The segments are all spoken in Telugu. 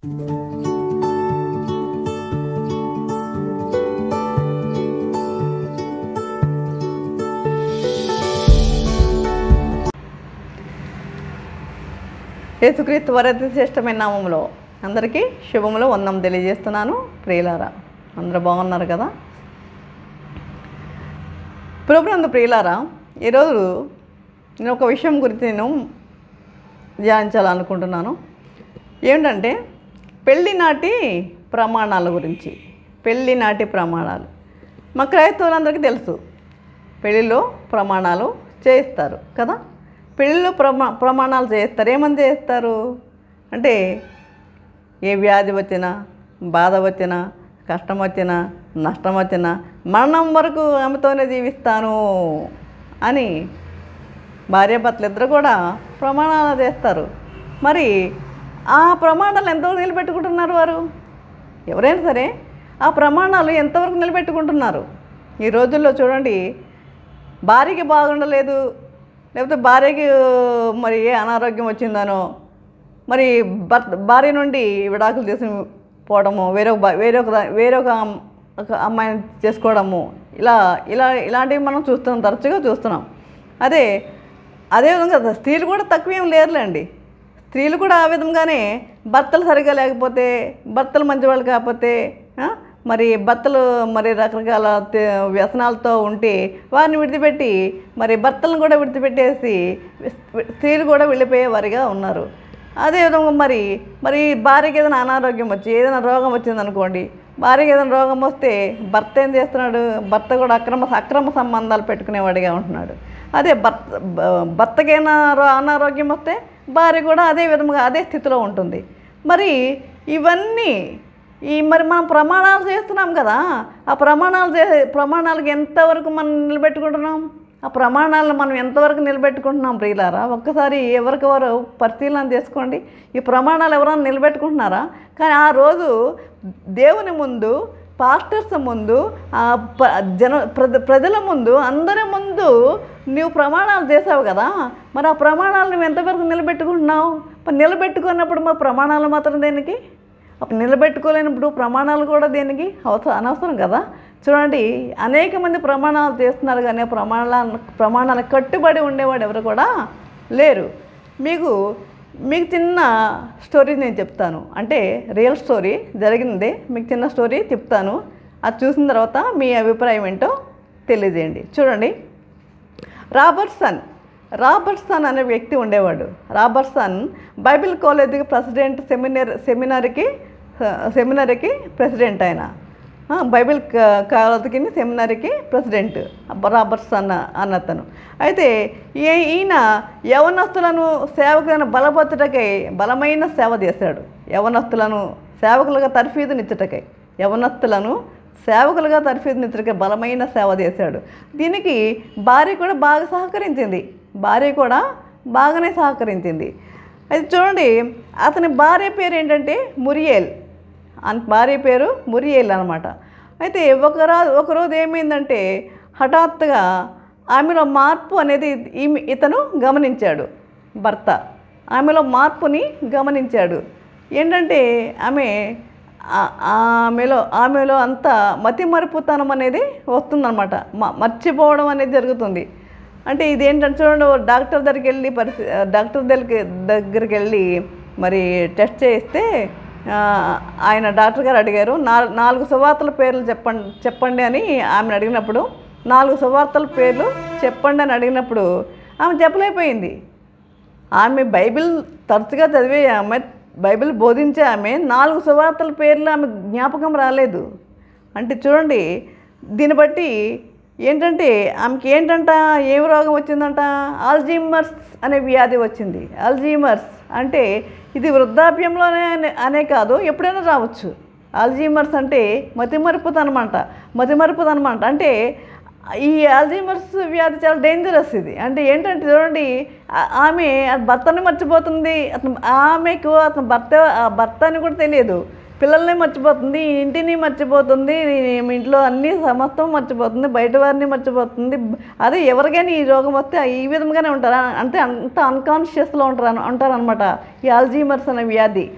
యేసుక్రీస్తు వరద శ్రేష్టమైన నామంలో అందరికీ శుభములు వందం తెలియజేస్తున్నాను ప్రియులారా అందరూ బాగున్నారు కదా ప్రభునందు ప్రియులారా ఈరోజు నేను ఒక విషయం గురించి నేను ధ్యానించాలనుకుంటున్నాను ఏమిటంటే పెళ్లి నాటి ప్రమాణాల గురించి పెళ్లి నాటి ప్రమాణాలు మా క్రైస్తవులందరికీ తెలుసు పెళ్ళిలో ప్రమాణాలు చేయిస్తారు కదా పెళ్ళిలో ప్రమా ప్రమాణాలు చేస్తారు ఏమని చేస్తారు అంటే ఏ వ్యాధి వచ్చినా బాధ వచ్చినా కష్టం వచ్చినా నష్టం వచ్చినా మరణం వరకు ఆమెతోనే జీవిస్తాను అని భార్యాభర్తలు ఇద్దరు కూడా ప్రమాణాలు చేస్తారు మరి ఆ ప్రమాణాలు ఎంతవరకు నిలబెట్టుకుంటున్నారు వారు ఎవరైనా సరే ఆ ప్రమాణాలు ఎంతవరకు నిలబెట్టుకుంటున్నారు ఈ రోజుల్లో చూడండి భార్యకి బాగుండలేదు లేకపోతే భార్యకి మరి ఏ అనారోగ్యం వచ్చిందనో మరి భర్త భార్య నుండి విడాకులు చేసి పోవడము వేరొక భా- వేరొక దా- వేరొక అమ్- ఒక అమ్మాయిని చేసుకోవడము ఇలా ఇలా ఇలాంటివి మనం చూస్తున్నాం తరచుగా చూస్తున్నాం అదే అదేవిధంగా స్త్రీలు కూడా తక్కువేం లేరులేండి స్త్రీలు కూడా ఆ విధంగానే భర్తలు సరిగా లేకపోతే భర్తలు మంచివాళ్ళు కాకపోతే ఆ, మరి భర్తలు మరి రకరకాల తే- వ్యసనాలతో ఉంటే వారిని విడిచిపెట్టి మరి భర్తలను కూడా విడిచిపెట్టేసి స్త్రీలు కూడా వెళ్ళిపోయేవారిగా ఉన్నారు అదేవిధంగా మరి మరి భార్యకి ఏదైనా అనారోగ్యం వచ్చి ఏదైనా రోగం వచ్చిందనుకోండి భార్యకి ఏదైనా రోగం వస్తే భర్త ఏం చేస్తున్నాడు భర్త కూడా అక్రమ అక్రమ సంబంధాలు పెట్టుకునేవాడిగా ఉంటున్నాడు అదే భర్త బ- భర్తకైనా రో- అనారోగ్యం వస్తే భార్య కూడా అదే విధంగా అదే స్థితిలో ఉంటుంది మరి ఇవన్నీ ఈ మరి మనం ప్రమాణాలు చేస్తున్నాం కదా ఆ ప్రమాణాలు చే ప్రమాణాలకు ఎంతవరకు మనం నిలబెట్టుకుంటున్నాం ఆ ప్రమాణాలను మనం ఎంతవరకు నిలబెట్టుకుంటున్నాం ప్రియులారా ఒక్కసారి ఎవరికెవరు పరిశీలన చేసుకోండి ఈ ప్రమాణాలు ఎవరైనా నిలబెట్టుకుంటున్నారా కానీ ఆ రోజు దేవుని ముందు పాస్టర్స్ ముందు ఆ ప- జన ప్రజ ప్రజల ముందు అందరి ముందు నువ్వు ప్రమాణాలు చేసావు కదా మరి ఆ ప్రమాణాలు నువ్వు ఎంతవరకు నిలబెట్టుకుంటున్నావు మరి నిలబెట్టుకున్నప్పుడు మా ప్రమాణాలు మాత్రం దేనికి అప్పుడు నిలబెట్టుకోలేనప్పుడు ప్రమాణాలు కూడా దేనికి అవసరం అనవసరం కదా చూడండి అనేక మంది ప్రమాణాలు చేస్తున్నారు కానీ ఆ ప్రమాణాల ప్రమాణాలకు కట్టుబడి ఉండేవాడు ఎవరు కూడా లేరు మీకు మీకు చిన్న స్టోరీ నేను చెప్తాను అంటే రియల్ స్టోరీ జరిగింది మీకు చిన్న స్టోరీ చెప్తాను అది చూసిన తర్వాత మీ అభిప్రాయం ఏంటో తెలియజేయండి చూడండి రాబర్ట్సన్ రాబర్ట్సన్ అనే వ్యక్తి ఉండేవాడు రాబర్ట్సన్ బైబిల్ కాలేజీకి ప్రెసిడెంట్ సెమినార్ సెమినార్కి సెమినార్కి ప్రెసిడెంట్ ఆయన ఆ, బైబిల్ క- కాలేజీకి సెమినార్కి ప్రెసిడెంట్ రాబర్ట్సన్ అన్న అతను అయితే ఈ- ఈయన యవనస్తులను సేవకులను బలపరచుటకై బలమైన సేవ చేశాడు యవనస్తులను సేవకులుగా తర్ఫీదునిచ్చుటకై యవనస్తులను సేవకులుగా తర్ఫీదునిచ్చుటకై బలమైన సేవ చేశాడు దీనికి భార్య కూడా బాగా సహకరించింది భార్య కూడా బాగానే సహకరించింది అయితే చూడండి అతని భార్య పేరు ఏంటంటే మురియేల్ అన్ భార్య పేరు మురియేల్ అనమాట అయితే ఒకరా ఒకరోజు ఏమైందంటే హఠాత్తుగా ఆమెలో మార్పు అనేది ఈమె ఇతను గమనించాడు భర్త ఆమెలో మార్పుని గమనించాడు ఏంటంటే ఆమె ఆ- ఆమెలో ఆమెలో అంత మతి మరుపుతనం అనేది వస్తుందన్నమాట మ- మర్చిపోవడం అనేది జరుగుతుంది అంటే ఇది ఏంటంటే చూడండి ఓ డాక్టర్ దగ్గరికి వెళ్ళి పరిస్థితి డాక్టర్ దగ్గరికి దగ్గరికి వెళ్ళి మరి టెస్ట్ చేయిస్తే ఆ, ఆయన డాక్టర్ గారు అడిగారు నా- నాలుగు సువార్తల పేర్లు చెప్పండి చెప్పండి అని ఆమెను అడిగినప్పుడు నాలుగు సువార్తల పేర్లు చెప్పండి అని అడిగినప్పుడు ఆమె చెప్పలేకపోయింది ఆమె బైబిల్ తరచుగా చదివే ఆమె బైబిల్ బోధించే ఆమె నాలుగు సువార్తల పేర్లు ఆమె జ్ఞాపకం రాలేదు అంటే చూడండి దీన్ని బట్టి ఏంటంటే ఆమెకి ఏంటంట ఏం రోగం వచ్చిందంట ఆల్జీమర్స్ అనే వ్యాధి వచ్చింది ఆల్జీమర్స్ అంటే ఇది వృద్ధాప్యంలోనే అనే- అనే కాదు ఎప్పుడైనా రావచ్చు ఆల్జీమర్స్ అంటే మతిమరుపుతనమాట మతిమరుపుతనమాట అంటే ఈ ఆల్జీమర్స్ వ్యాధి చాలా డేంజరస్ ఇది అంటే ఏంటంటే చూడండి ఆ- ఆమె ఆ భర్తని మర్చిపోతుంది అతను ఆమెకు అతని భర్త ఆ భర్త అని కూడా తెలియదు పిల్లల్ని మర్చిపోతుంది ఇంటిని మర్చిపోతుంది ఈ ఇంట్లో అన్ని సమస్తం మర్చిపోతుంది బయట వారిని మర్చిపోతుంది అదే ఎవరికైనా ఈ రోగం వస్తే ఈ విధంగానే ఉంటారు అంటే అంత అన్కాన్షియస్లో ఉంటారు ఉంటారనమాట ఈ ఆల్జీమర్స్ అనే వ్యాధి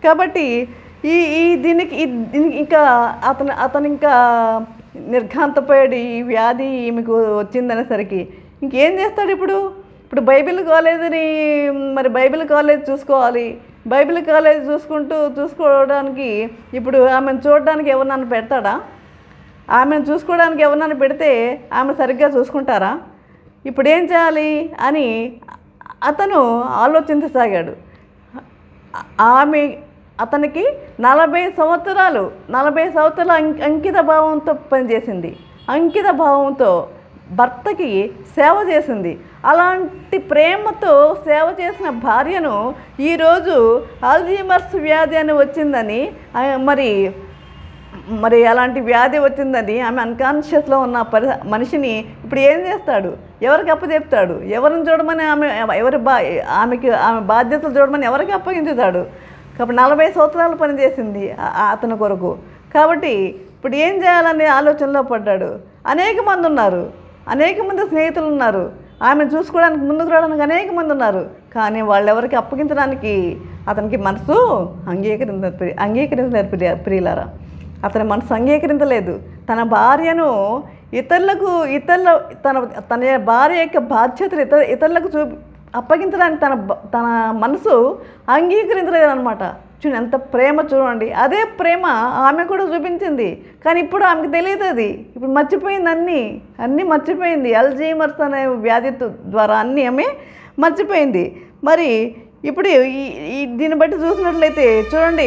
కాబట్టి ఈ ఈ దీనికి ఈ- దీనికి ఇంకా అతను అతను ఇంకా నిర్ఘాంతపోయాడు ఈ వ్యాధి ఈమెకు వచ్చిందనేసరికి ఇంకేం చేస్తాడు ఇప్పుడు ఇప్పుడు బైబిల్ కాలేజీని మరి బైబిల్ కాలేజ్ చూసుకోవాలి బైబిల్ కాలేజ్ చూసుకుంటూ చూసుకోవడానికి ఇప్పుడు ఆమెను చూడడానికి ఎవరినన్నా పెడతాడా ఆమెను చూసుకోవడానికి ఎవరినన్నా పెడితే ఆమె సరిగ్గా చూసుకుంటారా ఇప్పుడు ఏం చేయాలి అని అతను ఆలోచించసాగాడు ఆమె అతనికి నలభై సంవత్సరాలు నలభై సంవత్సరాల అంకి- అంకిత భావంతో పనిచేసింది అంకిత భావంతో భర్తకి సేవ చేసింది అలాంటి ప్రేమతో సేవ చేసిన భార్యను ఈరోజు ఆల్జీమర్స్ వ్యాధి అని వచ్చిందని ఆ, మరి మరి అలాంటి వ్యాధి వచ్చిందని ఆమె అన్కాన్షియస్లో ఉన్న పరి మనిషిని ఇప్పుడు ఏం చేస్తాడు ఎవరికి అప్పచెప్తాడు ఎవరిని చూడమని ఆమె ఎవరి బా ఆమెకి ఆమె బాధ్యతలు చూడమని ఎవరికి అప్పగించుతాడు కాబట్టి నలభై సంవత్సరాలు పనిచేసింది ఆ- ఆ అతని కొరకు కాబట్టి ఇప్పుడు ఏం చేయాలనే ఆలోచనలో పడ్డాడు అనేక మంది ఉన్నారు అనేక మంది స్నేహితులు ఉన్నారు ఆమె చూసుకోవడానికి ముందుకు రావడానికి అనేక మంది ఉన్నారు కానీ వాళ్ళెవరికి అప్పగించడానికి అతనికి మనసు అంగీకరించ అంగీకరించలేరు ప్రియ ప్రియులారా అతని మనసు అంగీకరించలేదు తన భార్యను ఇతరులకు ఇతరుల తన తన భార్య యొక్క బాధ్యతలు ఇతర ఇతరులకు చూపి అప్పగించడానికి తన బ- తన మనసు అంగీకరించలేదు అనమాట చూడండి ఎంత ప్రేమ చూడండి అదే ప్రేమ ఆమె కూడా చూపించింది కానీ ఇప్పుడు ఆమెకు తెలియదు అది ఇప్పుడు మర్చిపోయింది అన్నీ అన్నీ మర్చిపోయింది అల్జీమర్స్ అనే వ్యాధి త- ద్వారా అన్నీ ఆమె మర్చిపోయింది మరి ఇప్పుడు ఈ ఈ దీన్ని బట్టి చూసినట్లయితే చూడండి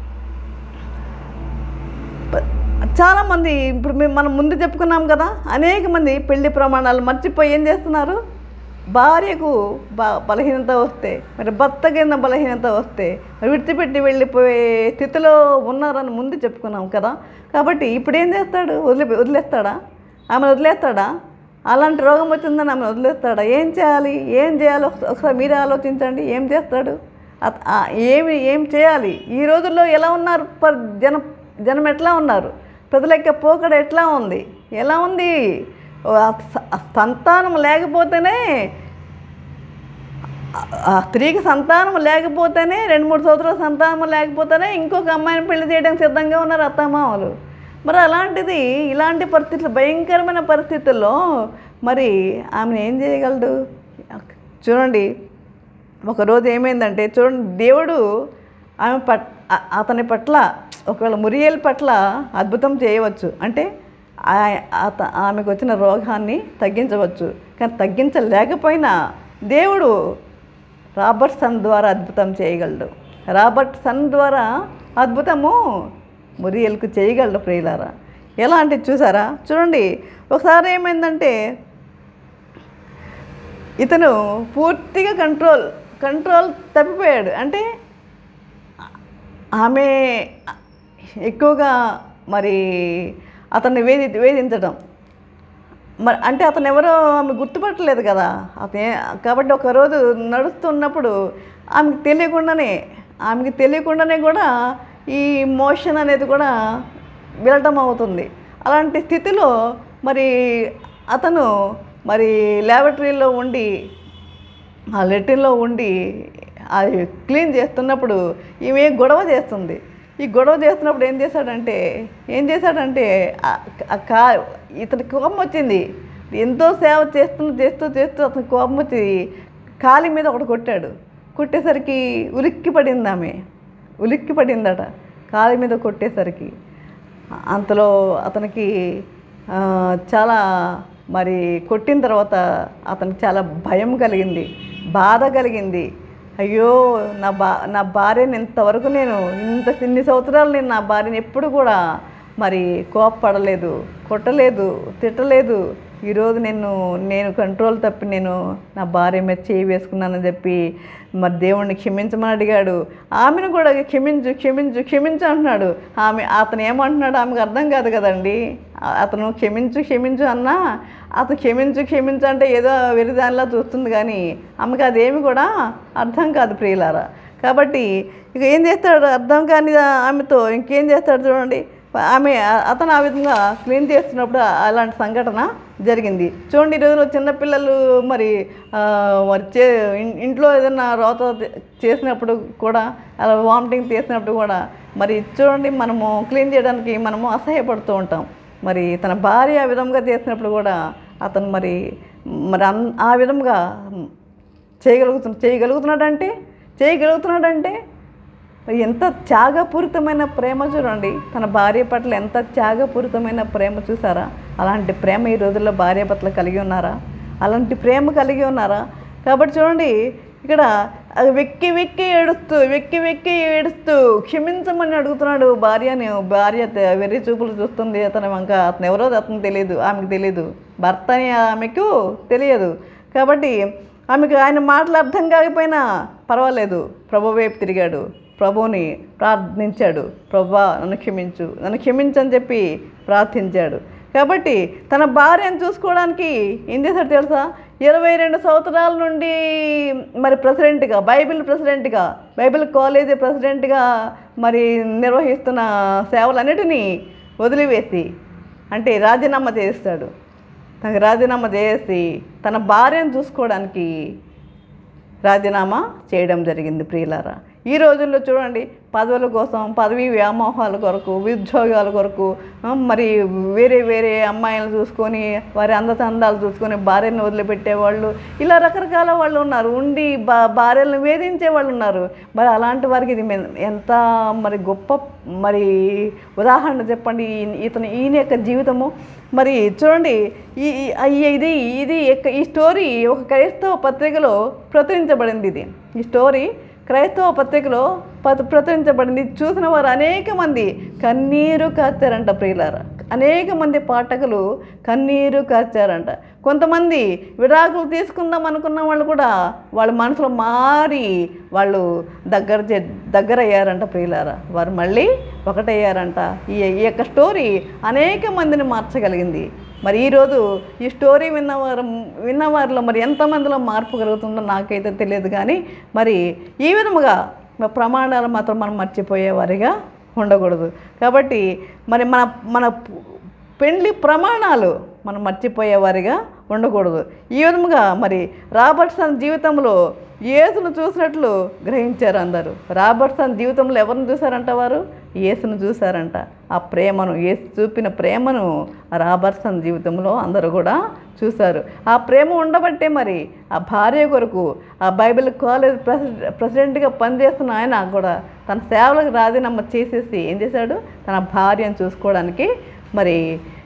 ప- చాలామంది ఇప్పుడు మేము మనం ముందు చెప్పుకున్నాం కదా అనేక మంది పెళ్లి ప్రమాణాలు మర్చిపోయి ఏం చేస్తున్నారు భార్యకు బా బలహీనత వస్తే మరి భర్త కింద బలహీనత వస్తే విడిచిపెట్టి వెళ్ళిపోయే స్థితిలో ఉన్నారని ముందు చెప్పుకున్నాం కదా కాబట్టి ఇప్పుడు ఏం చేస్తాడు వదిలి వదిలేస్తాడా ఆమెను వదిలేస్తాడా అలాంటి రోగం వచ్చిందని ఆమెను వదిలేస్తాడా ఏం చేయాలి ఏం చేయాలో ఒకస- ఒకసారి మీరే ఆలోచించండి ఏం చేస్తాడు అత- ఆ ఏమి ఏం చేయాలి ఈ రోజుల్లో ఎలా ఉన్నారు పర్ జనం జనం ఎట్లా ఉన్నారు ప్రజల యొక్క పోకడ ఎట్లా ఉంది ఎలా ఉంది ఓ ఆ స- ఆ సంతానం లేకపోతేనే ఆ- ఆ స్త్రీకి సంతానం లేకపోతేనే రెండు మూడు సంవత్సరాల సంతానం లేకపోతేనే ఇంకొక అమ్మాయిని పెళ్లి చేయడానికి సిద్ధంగా ఉన్నారు అత్తమామలు మరి అలాంటిది ఇలాంటి పరిస్థితులు భయంకరమైన పరిస్థితుల్లో మరి ఆమెను ఏం చేయగలడు చూడండి ఒకరోజు ఏమైందంటే చూడండి దేవుడు ఆమె పట్ అ- అతని పట్ల ఒకవేళ మురియల్ పట్ల అద్భుతం చేయవచ్చు అంటే ఆ- అత ఆమెకు వచ్చిన రోగాన్ని తగ్గించవచ్చు కానీ తగ్గించలేకపోయినా దేవుడు రాబర్ట్ సన్ ద్వారా అద్భుతం చేయగలడు రాబర్ట్ సన్ ద్వారా అద్భుతము మురియల్కు చేయగలడు ప్రియులారా ఎలా అంటే చూసారా చూడండి ఒకసారి ఏమైందంటే ఇతను పూర్తిగా కంట్రోల్ కంట్రోల్ తప్పిపోయాడు అంటే ఆమె ఎక్కువగా మరి అతన్ని వేధి వేధించడం మరి అంటే అతను ఎవరో ఆమె గుర్తుపట్టలేదు కదా అతనే కాబట్టి ఒకరోజు నడుస్తున్నప్పుడు ఆమెకు తెలియకుండానే ఆమెకి తెలియకుండానే కూడా ఈ మోషన్ అనేది కూడా వెళ్ళటం అవుతుంది అలాంటి స్థితిలో మరి అతను మరి ల్యాబొటరీలో ఉండి ఆ లెట్రిన్లో ఉండి అది క్లీన్ చేస్తున్నప్పుడు ఈమె గొడవ చేస్తుంది ఈ గొడవ చేస్తున్నప్పుడు ఏం చేశాడంటే ఏం చేశాడంటే ఆ- ఆ కా ఇతనికి కోపం వచ్చింది ఎంతో సేవ చేస్తూ చేస్తూ చేస్తూ అతనికి కోపం వచ్చి కాలి మీద ఒకటి కొట్టాడు కొట్టేసరికి ఉలిక్కి పడింది ఆమె ఉలిక్కి పడిందట కాలి మీద కొట్టేసరికి అంతలో అతనికి ఆ, చాలా మరి కొట్టిన తర్వాత అతనికి చాలా భయం కలిగింది బాధ కలిగింది అయ్యో నా బా నా భార్యని ఇంతవరకు నేను ఇంత ఇన్ని సంవత్సరాలు నేను నా భార్యని ఎప్పుడు కూడా మరి కోపపడలేదు కొట్టలేదు తిట్టలేదు ఈరోజు నేను నేను కంట్రోల్ తప్పి నేను నా భార్య మీద చేయి వేసుకున్నానని చెప్పి మరి దేవుణ్ణి క్షమించమని అడిగాడు ఆమెను కూడా క్షమించు క్షమించు క్షమించు అంటున్నాడు ఆమె అతను ఏమంటున్నాడు ఆమెకు అర్థం కాదు కదండి ఆ- అతను క్షమించు క్షమించు అన్నా అతను క్షమించు క్షమించు అంటే ఏదో వెరిదానిలా చూస్తుంది కానీ ఆమెకు అదేమి కూడా అర్థం కాదు ప్రియులారా కాబట్టి ఇక ఏం చేస్తాడు అర్థం కాని ఆమెతో ఇంకేం చేస్తాడు చూడండి ఆమె అతను ఆ విధంగా క్లీన్ చేస్తున్నప్పుడు అలాంటి సంఘటన జరిగింది చూడండి ఈ రోజుల్లో చిన్నపిల్లలు మరి ఆ, మరి చే ఇన్- ఇంట్లో ఏదైనా రోత చేసినప్పుడు కూడా అలా వామిటింగ్ చేసినప్పుడు కూడా మరి చూడండి మనము క్లీన్ చేయడానికి మనము అసహ్యపడుతూ ఉంటాం మరి తన భార్య ఆ విధంగా చేసినప్పుడు కూడా అతను మరి మరి అన్ ఆ విధంగా చేయగలుగుతున్నా చేయగలుగుతున్నాడంటే చేయగలుగుతున్నాడంటే మరి ఎంత త్యాగపూరితమైన ప్రేమ చూడండి తన భార్య పట్ల ఎంత త్యాగపూరితమైన ప్రేమ చూసారా అలాంటి ప్రేమ ఈ రోజుల్లో భార్య పట్ల కలిగి ఉన్నారా అలాంటి ప్రేమ కలిగి ఉన్నారా కాబట్టి చూడండి ఇక్కడ అది వెక్కి వెక్కి ఏడుస్తూ వెక్కి వెక్కి ఏడుస్తూ క్షమించమని అడుగుతున్నాడు భార్యని భార్య త- వెర్రి చూపులు చూస్తుంది అతను వంక అతను ఎవరో అతను తెలియదు ఆమెకు తెలియదు భర్త అని ఆమెకు తెలియదు కాబట్టి ఆమెకు ఆయన మాటలు అర్థం కాకపోయినా పర్వాలేదు ప్రభు వైపు తిరిగాడు ప్రభువుని ప్రార్థించాడు ప్రభా నన్ను క్షమించు నన్ను క్షమించని చెప్పి ప్రార్థించాడు కాబట్టి తన భార్యను చూసుకోవడానికి ఏం చేశాడు తెలుసా ఇరవై రెండు సంవత్సరాల నుండి మరి ప్రెసిడెంట్గా బైబిల్ ప్రెసిడెంట్గా బైబిల్ కాలేజీ ప్రెసిడెంట్గా మరి నిర్వహిస్తున్న సేవలన్నిటినీ వదిలివేసి అంటే రాజీనామా చేస్తాడు తనకు రాజీనామా చేసి తన భార్యను చూసుకోవడానికి రాజీనామా చేయడం జరిగింది ప్రియులారా ఈ రోజుల్లో చూడండి పదవుల కోసం పదవి వ్యామోహాల కొరకు ఉద్యోగాల కొరకు ఆ, మరి వేరే వేరే అమ్మాయిలను చూసుకొని వారి అందచందాలు చూసుకొని భార్యను వదిలిపెట్టే వాళ్ళు ఇలా రకరకాల వాళ్ళు ఉన్నారు ఉండి బా భార్యలను వేధించే వాళ్ళు ఉన్నారు మరి అలాంటి వారికి ఇది మె- ఎంత మరి గొప్ప మరి ఉదాహరణ చెప్పండి ఈ- ఇతను ఈయన యొక్క జీవితము మరి చూడండి ఈ ఈ- ఈ- ఇది ఇది ఎక్క- ఈ స్టోరీ ఒక క్రైస్తవ పత్రికలో ప్రచురించబడింది ఇది ఈ స్టోరీ క్రైస్తవ పత్రికలో పత- ప్రచురించబడింది ఇది చూసిన వారు అనేక మంది కన్నీరు కార్చారంట ప్రియులారా అనేక మంది పాఠకులు కన్నీరు కార్చారంట కొంతమంది విడాకులు తీసుకుందాం అనుకున్న వాళ్ళు కూడా వాళ్ళ మనసులో మారి వాళ్ళు దగ్గర చే- దగ్గర అయ్యారంట ప్రియులారా వారు మళ్ళీ ఒకటయ్యారంట ఈ ఈ యొక్క స్టోరీ అనేక మందిని మార్చగలిగింది మరి ఈరోజు ఈ స్టోరీ విన్నవారు విన్నవారిలో మరి ఎంతమందిలో మార్పు కలుగుతుందో నాకైతే తెలియదు కానీ మరి ఈ విధముగా మన ప్రమాణాలు మాత్రం మనం మర్చిపోయేవారిగా ఉండకూడదు కాబట్టి మరి మన మన పెండ్లి ప్రమాణాలు మనం మర్చిపోయేవారిగా ఉండకూడదు ఈ విధముగా మరి రాబర్ట్సన్ జీవితంలో యేసును చూసినట్లు గ్రహించారు అందరూ రాబర్ట్సన్ జీవితంలో ఎవరిని చూశారంట వారు యేసును చూశారంట ఆ ప్రేమను యేసు చూపిన ప్రేమను ఆ రాబర్ట్సన్ జీవితంలో అందరూ కూడా చూశారు ఆ ప్రేమ ఉండబట్టే మరి ఆ భార్య కొరకు ఆ బైబిల్ కాలేజ్ ప్రెసి ప్రెసిడెంట్గా పనిచేస్తున్న ఆయన కూడా తన సేవలకు రాజీనామా చేసేసి ఏం చేశాడు తన భార్యను చూసుకోవడానికి మరి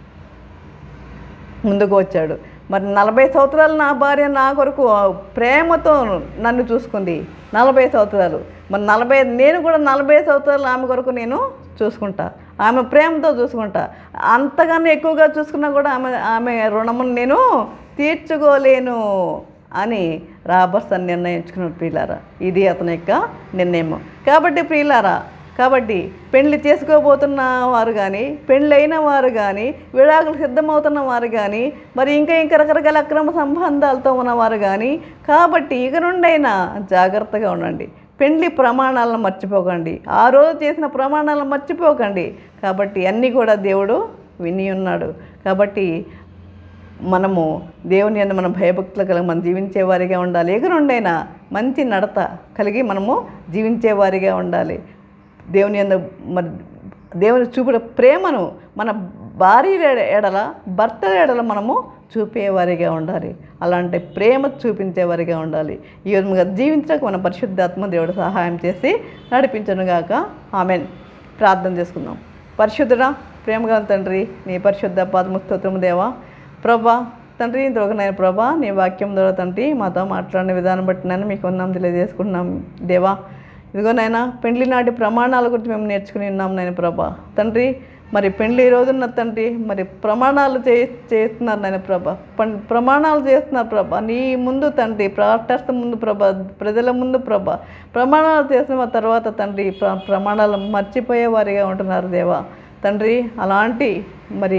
ముందుకు వచ్చాడు మరి నలభై సంవత్సరాలు నా భార్య నా కొరకు ప్రేమతో నన్ను చూసుకుంది నలభై సంవత్సరాలు మరి నలభై నేను కూడా నలభై సంవత్సరాలు ఆమె కొరకు నేను చూసుకుంటా ఆమె ప్రేమతో చూసుకుంటా అంతకన్నా ఎక్కువగా చూసుకున్నా కూడా ఆమె ఆమె రుణమును నేను తీర్చుకోలేను అని రాబర్సన్ నిర్ణయించుకున్న ప్రియులారా ఇది అతని యొక్క నిర్ణయం కాబట్టి ప్రియులారా కాబట్టి పెళ్లి చేసుకోబోతున్న వారు కానీ పెళ్ళైన వారు కానీ విడాకులు సిద్ధమవుతున్న వారు కానీ మరి ఇంకా ఇంకా రకరకాల అక్రమ సంబంధాలతో ఉన్నవారు కానీ కాబట్టి ఇక నుండైనా జాగ్రత్తగా ఉండండి పెళ్లి ప్రమాణాలను మర్చిపోకండి ఆ రోజు చేసిన ప్రమాణాలను మర్చిపోకండి కాబట్టి అన్నీ కూడా దేవుడు విని ఉన్నాడు కాబట్టి మనము దేవుని యందు మన భయభక్తులు కలిగి మనం జీవించే వారిగా ఉండాలి ఎక నుండైనా మంచి నడత కలిగి మనము జీవించే వారిగా ఉండాలి దేవుని యందు మరి దేవుని చూపిన ప్రేమను మన భార్య ఎడల భర్త ఎడల మనము చూపేవారిగా ఉండాలి అలాంటి ప్రేమ చూపించేవారిగా ఉండాలి ఈ విధంగా జీవించడానికి మన పరిశుద్ధాత్మ దేవుడు సహాయం చేసి నడిపించనుగాక ఆమెన్ ప్రార్థన చేసుకుందాం పరిశుద్ధుడా ప్రేమగా తండ్రి నీ పరిశుద్ధ పాదముస్తోత్రము దేవా ప్రభా తండ్రి ఇంతవరకునైనా ప్రభా నీ వాక్యం ద్వారా తండ్రి మాతో మాట్లాడిన విధానం బట్టి నేను మీకు ఉన్నాం తెలియజేసుకుంటున్నాం దేవా ఇదిగో నాయన పెండ్లి నాటి ప్రమాణాల గురించి మేము నేర్చుకుని ఉన్నాం నాయన ప్రభా తండ్రి మరి పెండ్లి ఈ రోజున్న తండ్రి మరి ప్రమాణాలు చే చేస్తున్నారు నాయన ప్రభా పం ప్రమాణాలు చేస్తున్నారు ప్రభా నీ ముందు తండ్రి ప్రార్థన ముందు ప్రభా ప్రజల ముందు ప్రభా ప్రమాణాలు చేసిన తర్వాత తండ్రి ప్ర ప్రమాణాలు మర్చిపోయే వారిగా ఉంటున్నారు దేవా తండ్రి అలాంటి మరి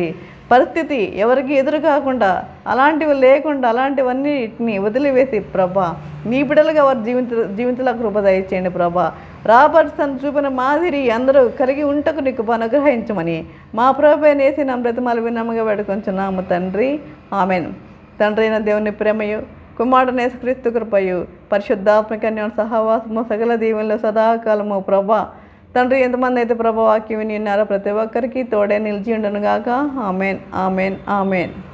పరిస్థితి ఎవరికి ఎదురు కాకుండా అలాంటివి లేకుండా అలాంటివన్నిటిని వదిలివేసి ప్రభా నీ బిడ్డలుగా వారి జీవిత జీవితంలో కృప దయచేయండి ప్రభా రాబర్ట్సన్ చూపిన మాదిరి అందరూ కలిగి ఉంటకు నీకు అనుగ్రహించమని మా ప్రభు నేసి నా బ్రతిమాలు వినమ్మగా వేడుకొంచున్నాము తండ్రి ఆమెన్ తండ్రి అయిన దేవుని ప్రేమయు కుమారుడు క్రీస్తు కృపయు పరిశుద్ధాత్మక సహవాసము సకల దీవెనలో సదాకాలము ప్రభా తండ్రి ఎంతమంది అయితే ప్రభా వాక్యం విని ఉన్నారో ప్రతి ఒక్కరికి తోడే నిలిచి ఉండను గాక ఆమెన్ ఆమెన్ ఆమెన్